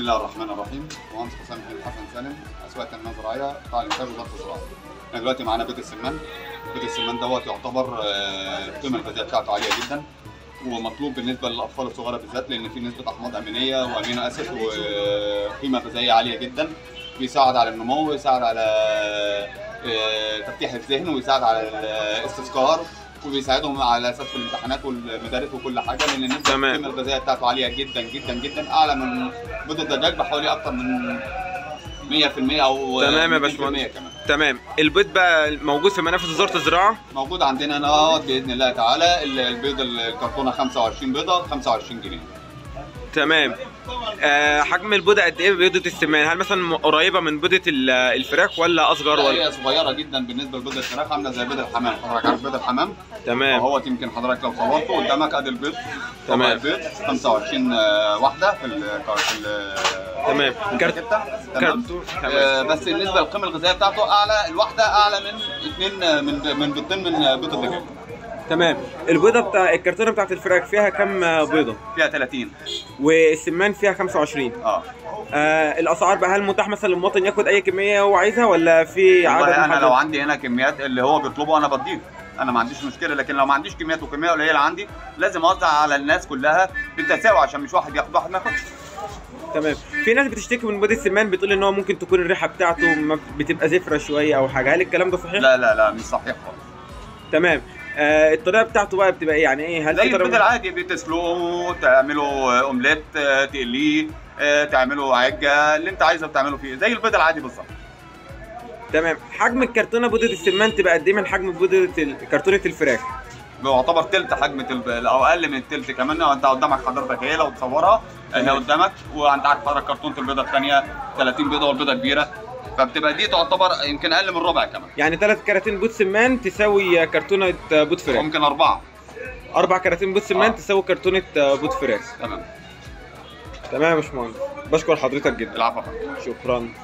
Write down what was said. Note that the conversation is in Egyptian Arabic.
الله الرحمن الرحيم مهندس حسام الدين حسن سالم اسواق تنميه زراعيه قطاع الانتاج وزاره الزراعه احنا دلوقتي معانا بيت السمان بيت السمان دوت يعتبر آه، القيمه الغذائيه بتاعته عاليه جدا ومطلوب بالنسبه للاطفال الصغيره بالذات لان في نسبه احماض امينيه وامينو اسيد وقيمه غذائيه عاليه جدا بيساعد على النمو ويساعد على آه، تفتيح الذهن ويساعد على الاستذكار وبيساعدهم على اساس في الامتحانات والمدارس وكل حاجه لان نسبه تمام. القيمه الغذائيه بتاعته عاليه جدا جدا جدا اعلى من بيض الدجاج بحوالي اكتر من 100% او تمام يا 200% باشمهندس. كمان تمام البيض بقى موجود في منافذ وزاره الزراعه موجود عندنا هنا اهوت باذن الله تعالى ال- البيض الكرتونه 25 بيضه 25 جنيه تمام آه حجم البيضه قد ايه بيضه السمان هل مثلا م- قريبه من بيضه ال- الفراخ ولا اصغر ولا هي صغيره جدا بالنسبه لبيض الفراخ عامله زي بيض الحمام حضرتك عارف بيض الحمام تمام اهوت يمكن حضرتك لو صورته قدامك ادي البيض تمام. طبق البيض 25 آه، واحده في ال في ال تمام. في كارت- الباكيتة. تمام كرتون آه، بس بالنسبه للقيمه الغذائيه بتاعته اعلى الواحده اعلى من اثنين من من بيضتين من بيض الدجاج تمام البيضه بتاع الكرتونه بتاعت الفراخ فيها كام بيضه فيها 30 والسمان فيها 25 اه آه الاسعار بقى هل متاح مثلا للمواطن ياخد اي كميه هو عايزها ولا في عدد والله انا محدد؟ لو عندي هنا كميات اللي هو بيطلبه انا بديه انا ما عنديش مشكله لكن لو ما عنديش كميات وكميه قليله عندي لازم اوزع على الناس كلها بالتساوي عشان مش واحد ياخد واحد ما ياخدش تمام في ناس بتشتكي من بيض السمان بتقول ان هو ممكن تكون الريحه بتاعته ما بتبقى زفره شويه او حاجه هل الكلام ده صحيح لا لا لا مش صحيح خالص تمام آه الطريقه بتاعته بقى بتبقى ايه يعني ايه هل زي في البيض طريقه العادي بتسلقه تعمله اومليت آه، تقليه آه، تعمله عجه اللي انت عايزه بتعمله فيه زي البيض العادي بالظبط تمام حجم الكرتونه بيضه السمان تبقى قد ايه من حجم بيضه ال- كرتونه الفراخ بيعتبر تلت حجم الب- او اقل من التلت كمان لو انت قدامك حضرتك هي لو تصورها هي تمام. قدامك وانت عارف حضرتك كرتونه البيضه الثانيه 30 بيضه والبيضه كبيره فبتبقى دي تعتبر يمكن اقل من ربع كمان يعني ثلاث كراتين بيض سمان تساوي كرتونه بيض فراخ ممكن اربعه اربع كراتين بيض سمان آه. تساوي كرتونه بيض فراخ تمام تمام يا باشمهندس بشكر حضرتك جدا العفو شكرا